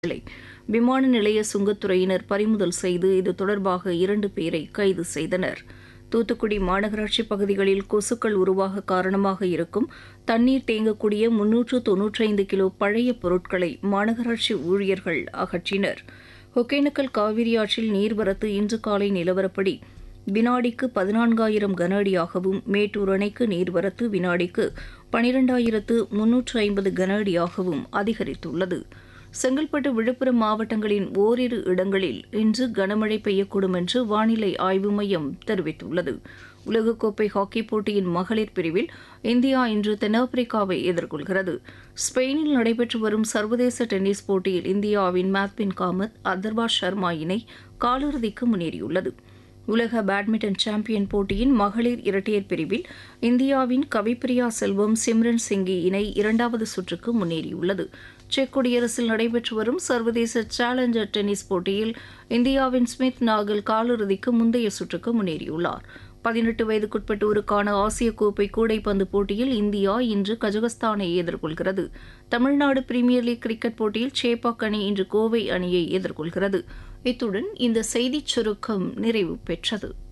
களை விமான நிலைய சுங்கத்துறையினர் பறிமுதல் செய்து இது தொடர்பாக இரண்டு பேரை கைது செய்தனர் தூத்துக்குடி மாநகராட்சி பகுதிகளில் கொசுக்கள் உருவாக காரணமாக இருக்கும் தண்ணீர் தேங்கக்கூடிய முன்னூற்று தொன்னூற்றைந்து கிலோ பழைய பொருட்களை மாநகராட்சி ஊழியர்கள் அகற்றினர் ஒகேனக்கல் காவிரி ஆற்றில் நீர்வரத்து இன்று காலை நிலவரப்படி வினாடிக்கு பதினான்காயிரம் கன அடியாகவும் மேட்டூர் அணைக்கு நீர்வரத்து வினாடிக்கு பனிரெண்டாயிரத்து முன்னூற்று ஐம்பது கன அடியாகவும் அதிகரித்துள்ளது செங்கல்பட்டு விழுப்புரம் மாவட்டங்களின் ஓரிரு இடங்களில் இன்று கனமழை பெய்யக்கூடும் என்று வானிலை ஆய்வு மையம் தெரிவித்துள்ளது உலகக்கோப்பை ஹாக்கிப் போட்டியின் மகளிர் பிரிவில் இந்தியா இன்று தென்னாப்பிரிக்காவை எதிர்கொள்கிறது ஸ்பெயினில் நடைபெற்று வரும் சர்வதேச டென்னிஸ் போட்டியில் இந்தியாவின் மேத்வின் காமத் அதர்வா சர்மா இணை காலிறுதிக்கு முன்னேறியுள்ளது உலக பேட்மிண்டன் சாம்பியன் போட்டியின் மகளிர் இரட்டையர் பிரிவில் இந்தியாவின் கவிப்பிரியா செல்வம் சிம்ரன் சிங்கி இணை இரண்டாவது சுற்றுக்கு முன்னேறியுள்ளது செக் குடியரசில் நடைபெற்று வரும் சர்வதேச சேலஞ்சர் டென்னிஸ் போட்டியில் இந்தியாவின் ஸ்மித் நாகல் காலிறுதிக்கு முந்தைய சுற்றுக்கு முன்னேறியுள்ளார் பதினெட்டு வயதுக்குட்பட்டோருக்கான ஆசிய கோப்பை கூடைப்பந்து போட்டியில் இந்தியா இன்று கஜகஸ்தானை எதிர்கொள்கிறது தமிழ்நாடு பிரீமியர் லீக் கிரிக்கெட் போட்டியில் சேப்பாக் அணி இன்று கோவை அணியை எதிர்கொள்கிறது இத்துடன் இந்த செய்திச் சுருக்கம் நிறைவு பெற்றது